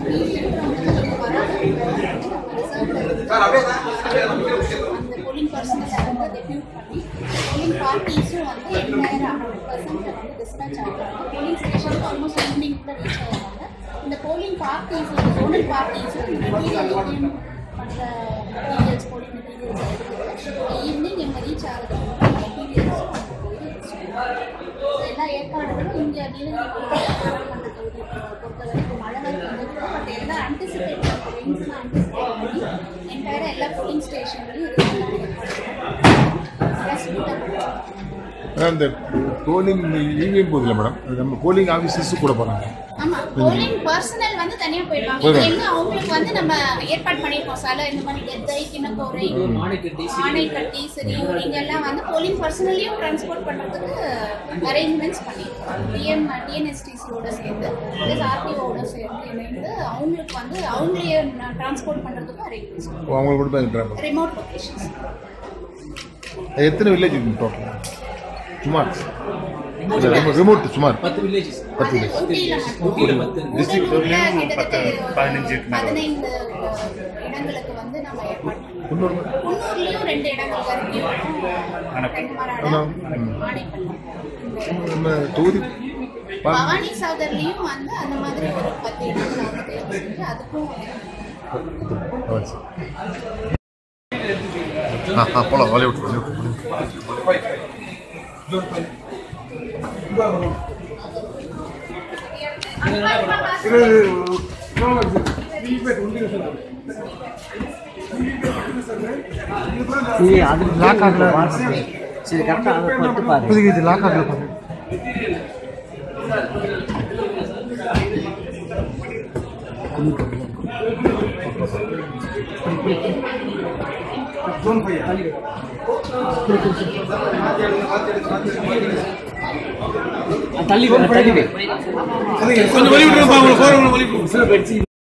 மீதி இருக்கிறவங்க வந்து வராதவங்க நம்ம ரிசர்வ்ல அந்த போலிங் பர்சனலை வந்து டெபியூட் பண்ணி போலிங் பார்ட்டிஸும் வந்து என்டையர் ஹண்ட்ரட் பர்சன்ட் வந்து டிஸ்பேச் ஆகிட்டாங்க போலிங் ஸ்டேஷனுக்கு ஆல்மோஸ்ட் ஈவினிங் கூட ரீச் ஆகிறாங்க இந்த போலிங் பார்ட்டிஸ் ஜோனல் பார்ட்டிஸ் வந்து மெட்டீரியல் மற்ற மெட்டீரியல்ஸ் போலிங் மெட்டீரியல்ஸ் எடுத்துட்டு ஈவினிங் இங்கே ரீச் ஆகிறதுக்கு மெட்டீரியல்ஸும் எல்லா ஏற்பாடுகளும் இங்கே நீலகிரி நாடாளுமன்ற தொகுதி பொறுத்த வரைக்கும் மழை வரைக்கும் பட் எல்லா அன்டிசிபேட் ரெயின்ஸ்லாம் அன்டிசிபேட் பண்ணி என்டையராக எல்லா போலிங் ஸ்டேஷன்லையும் ப்ளஸ் அதான் இந்த போலிங் இவிஎம் போதில்ல மேடம் அது நம்ம போலிங் ஆஃபீஸர்ஸும் கூட போகிறாங்க ஆமா போலிங் பர்சனல் வந்து தனியா போயிடுவாங்க இது எங்க அவங்களுக்கு வந்து நம்ம ஏற்பாடு பண்ணியிருக்கோம் சால இந்த மாதிரி டெத்தை கிணக்கோரை ஆணைக்கட்டி சிறியூர் இங்கெல்லாம் வந்து போலிங் பர்சனலையும் டிரான்ஸ்போர்ட் பண்றதுக்கு அரேஞ்ச்மெண்ட்ஸ் பண்ணியிருக்கோம் டிஎம் டிஎன்எஸ்டிசியோட சேர்ந்து ப்ளஸ் ஆர்டிஓட சேர்ந்து இணைந்து அவங்களுக்கு வந்து அவங்களே டிரான்ஸ்போர்ட் பண்றதுக்கு அரேஞ்ச்மெண்ட்ஸ் ஓ, அவங்க கூட தான் ட்ராவல் ரிமோட் லொகேஷன்ஸ் எத்தனை வில்லேஜ் சுமார் சுமார் ரிமோட் சுமார் பத்து வில்லேஜஸ் பத்து அது village. ஊட்டியில மட்டும் ஊட்டியில பத்து. District ஊட்டியில level கிட்டத்தட்ட பத்து, பதினஞ்சு இருக்கு மேடம். பதினைந்து அஹ், இடங்களுக்கு வந்து நம்ம ஏற்பாடு பண்ணிருக்கோம். குன்னூர் குன்னூர்லயும் ரெண்டு இடங்கள் வரைக்கும் ரெண்டு ஆமா. மரம் ம். ஆணைப்பள்ளம் நம்ம தொகுதி பா- பவானி சாகர்லயும் வந்து அந்த மாதிரி ஒரு பத்து இடங்கள் அவங்க தேர்வு செஞ்சு அதுக்கும் ஆ, சரி. ஆ ஆ போகலாம் வழி விட்டு வழி விட்டு அது லாக் ஆகல சரி கரெக்டாக அதை பார்த்து பாரு இப்போதைக்கு இது லாக் ஆகல பாருங்க தள்ளி வை, தள்ளி வை. கொஞ்சம் வழி விட்டுருப்பா உங்களை போறவங்களை வழி விட்டு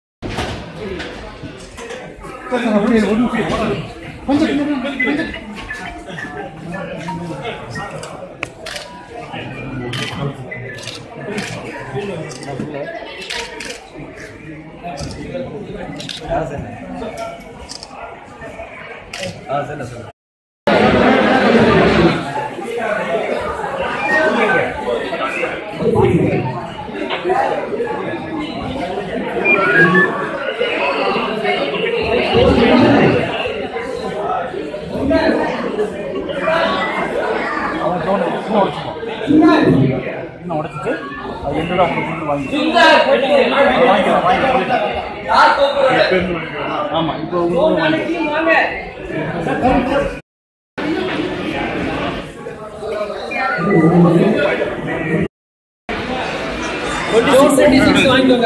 இன்னும் உடைச்சிட்டு அது என்னடா உங்களுக்கு கொண்டு வாங்கி வாங்கிக்கலாம் வாங்கி ஆமாம் இப்போ உங்களுக்கு வாங்கி வாங்கிக்கோங்க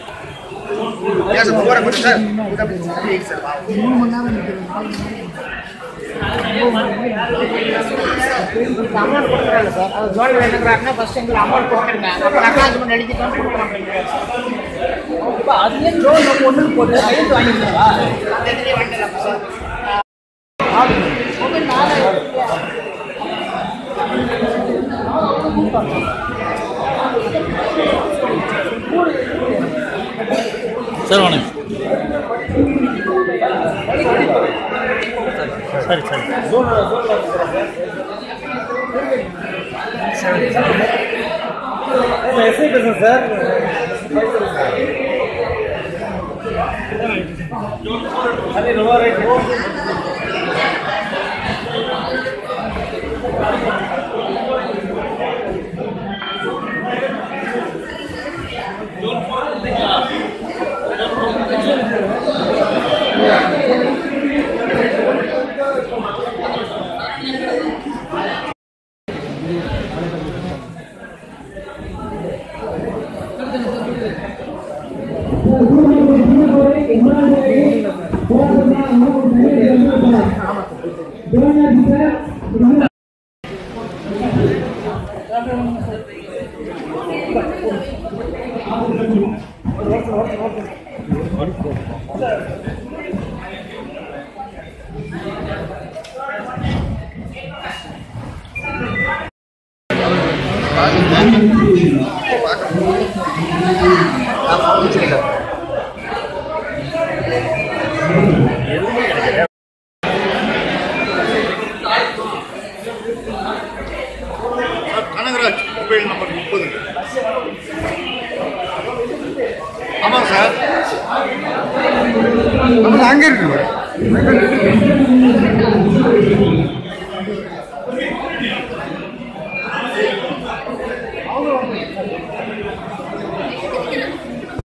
அமௌண்ட் கொடுக்குறாங்க சார் அவர் ஜோல் வேணுங்கிறாருன்னா ஃபர்ஸ்ட் எங்களுக்கு அமௌண்ட் கொடுத்துருங்க அப்புறம் அட்டாச்மெண்ட் எழுதிட்டோம் கொடுக்குறோம் இப்போ அதுலேயே ஜோன் நம்ம ஒன்று போட்டு கையெழுத்து வாங்கிக்கலாம் அந்த இதுலேயே வந்துடலாம் சார் சார் வணக்கம் சரி சரி எஸ்ஐ பேசுகிறேன் சார் அது ரொம்ப ரைட்டு ஆமாம் சார் அங்கே இருக்கு